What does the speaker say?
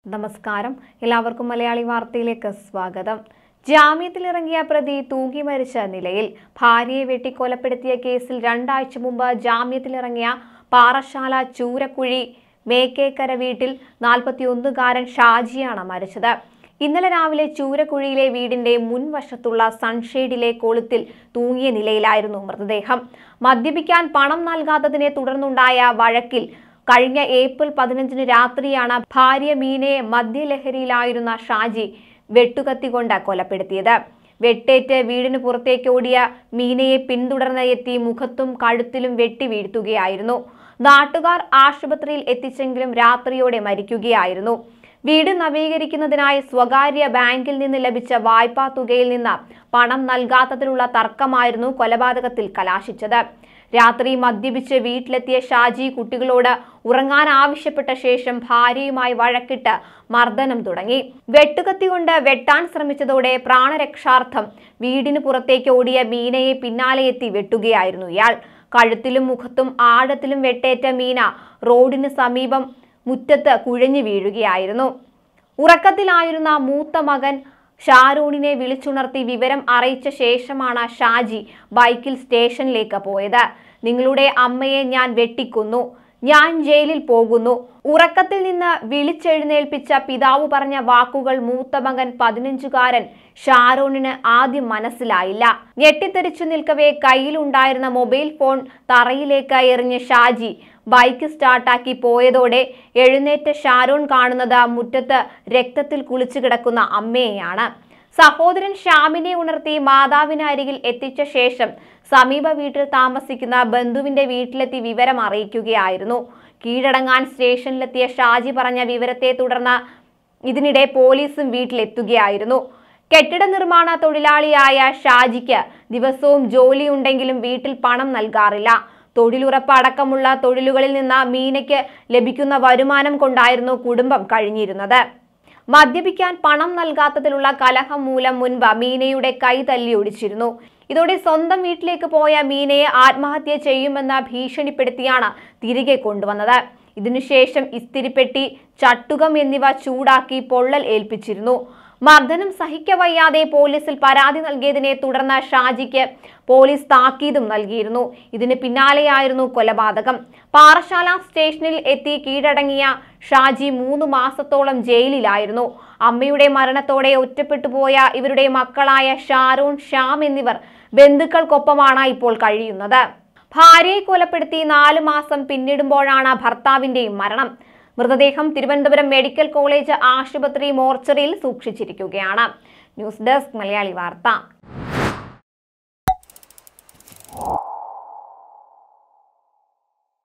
നമസ്കാരം എല്ലാവർക്കും മലയാളി വാർത്തയിലേക്ക് സ്വാഗതം ജാമ്യത്തിലിറങ്ങിയ പ്രതി തൂങ്ങി മരിച്ച നിലയിൽ ഭാര്യയെ വെട്ടിക്കൊലപ്പെടുത്തിയ കേസിൽ രണ്ടാഴ്ച മുമ്പ് ജാമ്യത്തിലിറങ്ങിയ പാറശാല ചൂരക്കുഴി മേക്കേക്കര വീട്ടിൽ നാൽപ്പത്തിയൊന്നുകാരൻ ഷാജിയാണ് മരിച്ചത് ഇന്നലെ രാവിലെ ചൂരക്കുഴിയിലെ വീടിന്റെ മുൻവശത്തുള്ള സൺഷെയ്ഡിലെ കൊളുത്തിൽ തൂങ്ങിയ നിലയിലായിരുന്നു മൃതദേഹം മദ്യപിക്കാൻ പണം നൽകാത്തതിനെ തുടർന്നുണ്ടായ വഴക്കിൽ കഴിഞ്ഞ ഏപ്രിൽ പതിനഞ്ചിന് രാത്രിയാണ് ഭാര്യ മീനയെ മദ്യലഹരിയിലായിരുന്ന ഷാജി വെട്ടുകത്തികൊണ്ട് കൊലപ്പെടുത്തിയത് വെട്ടേറ്റ് വീടിന് പുറത്തേക്ക് ഓടിയ മീനയെ പിന്തുടർന്ന് എത്തി മുഖത്തും കഴുത്തിലും വെട്ടി വീഴ്ത്തുകയായിരുന്നു നാട്ടുകാർ ആശുപത്രിയിൽ എത്തിച്ചെങ്കിലും രാത്രിയോടെ മരിക്കുകയായിരുന്നു വീട് നവീകരിക്കുന്നതിനായി സ്വകാര്യ ബാങ്കിൽ നിന്ന് ലഭിച്ച വായ്പാ തുകയിൽ നിന്ന് പണം നൽകാത്തതിലുള്ള തർക്കമായിരുന്നു കൊലപാതകത്തിൽ കലാശിച്ചത് രാത്രി മദ്യപിച്ച് വീട്ടിലെത്തിയ ഷാജി കുട്ടികളോട് ഉറങ്ങാൻ ആവശ്യപ്പെട്ട ശേഷം ഭാര്യയുമായി വഴക്കിട്ട് മർദ്ദനം തുടങ്ങി വെട്ടുകത്തി കൊണ്ട് വെട്ടാൻ ശ്രമിച്ചതോടെ പ്രാണരക്ഷാർത്ഥം വീടിന് പുറത്തേക്ക് ഓടിയ മീനയെ പിന്നാലെ എത്തി വെട്ടുകയായിരുന്നു ഇയാൾ കഴുത്തിലും മുഖത്തും ആഴത്തിലും വെട്ടേറ്റ മീന റോഡിന് സമീപം മുറ്റത്ത് കുഴഞ്ഞു വീഴുകയായിരുന്നു ഉറക്കത്തിലായിരുന്ന മൂത്ത മകൻ ഷാരൂണിനെ വിളിച്ചുണർത്തി വിവരം അറിയിച്ച ശേഷമാണ് ഷാജി ബൈക്കിൽ സ്റ്റേഷനിലേക്ക് പോയത് നിങ്ങളുടെ അമ്മയെ ഞാൻ വെട്ടിക്കൊന്നു ഞാൻ ജയിലിൽ പോകുന്നു ഉറക്കത്തിൽ നിന്ന് വിളിച്ചെഴുന്നേൽപ്പിച്ച പിതാവ് പറഞ്ഞ വാക്കുകൾ മൂത്ത മകൻ പതിനഞ്ചുകാരൻ ഷാരോണിന് ആദ്യം മനസ്സിലായില്ല ഞെട്ടിത്തെറിച്ചു നിൽക്കവേ കയ്യിലുണ്ടായിരുന്ന മൊബൈൽ ഫോൺ തറയിലേക്ക് എറിഞ്ഞ് ഷാജി ബൈക്ക് സ്റ്റാർട്ടാക്കി പോയതോടെ എഴുന്നേറ്റ ഷാരോൺ കാണുന്നത് മുറ്റത്ത് രക്തത്തിൽ കുളിച്ചു കിടക്കുന്ന അമ്മയെയാണ് സഹോദരൻ ഷ്യാമിനെ ഉണർത്തി മാതാവിന് അരികിൽ എത്തിച്ച ശേഷം സമീപ വീട്ടിൽ താമസിക്കുന്ന ബന്ധുവിന്റെ വീട്ടിലെത്തി വിവരം അറിയിക്കുകയായിരുന്നു കീഴടങ്ങാൻ സ്റ്റേഷനിലെത്തിയ ഷാജി പറഞ്ഞ വിവരത്തെ തുടർന്ന് ഇതിനിടെ പോലീസും വീട്ടിലെത്തുകയായിരുന്നു കെട്ടിട നിർമ്മാണ തൊഴിലാളിയായ ഷാജിക്ക് ദിവസവും ജോലിയുണ്ടെങ്കിലും വീട്ടിൽ പണം നൽകാറില്ല തൊഴിലുറപ്പ് അടക്കമുള്ള തൊഴിലുകളിൽ നിന്ന് മീനയ്ക്ക് ലഭിക്കുന്ന വരുമാനം കൊണ്ടായിരുന്നു കുടുംബം കഴിഞ്ഞിരുന്നത് മദ്യപിക്കാൻ പണം നൽകാത്തതിലുള്ള കലഹം മൂലം മുൻപ് മീനയുടെ കൈ തല്ലി ഒടിച്ചിരുന്നു ഇതോടെ സ്വന്തം വീട്ടിലേക്ക് പോയ മീനയെ ആത്മഹത്യ ചെയ്യുമെന്ന് ഭീഷണിപ്പെടുത്തിയാണ് തിരികെ കൊണ്ടുവന്നത് ഇതിനുശേഷം ഇസ്തിരിപ്പെട്ടി ചട്ടുകം എന്നിവ ചൂടാക്കി പൊള്ളൽ ഏൽപ്പിച്ചിരുന്നു മർദ്ദനം സഹിക്കവയ്യാതെ പോലീസിൽ പരാതി നൽകിയതിനെ തുടർന്ന് ഷാജിക്ക് പോലീസ് താക്കീതും നൽകിയിരുന്നു ഇതിന് പിന്നാലെയായിരുന്നു കൊലപാതകം പാറശാല സ്റ്റേഷനിൽ എത്തി കീഴടങ്ങിയ ഷാജി മൂന്ന് മാസത്തോളം ജയിലിലായിരുന്നു അമ്മയുടെ മരണത്തോടെ ഒറ്റപ്പെട്ടു പോയ ഇവരുടെ മക്കളായ ഷാരൂൺ ഷ്യാം എന്നിവർ ബന്ധുക്കൾക്കൊപ്പമാണ് ഇപ്പോൾ കഴിയുന്നത് ഭാര്യയെ കൊലപ്പെടുത്തി നാല് മാസം പിന്നിടുമ്പോഴാണ് ഭർത്താവിന്റെയും മരണം മൃതദേഹം തിരുവനന്തപുരം മെഡിക്കൽ കോളേജ് ആശുപത്രി മോർച്ചറിയിൽ സൂക്ഷിച്ചിരിക്കുകയാണ് ന്യൂസ് ഡെസ്ക് മലയാളി വാർത്ത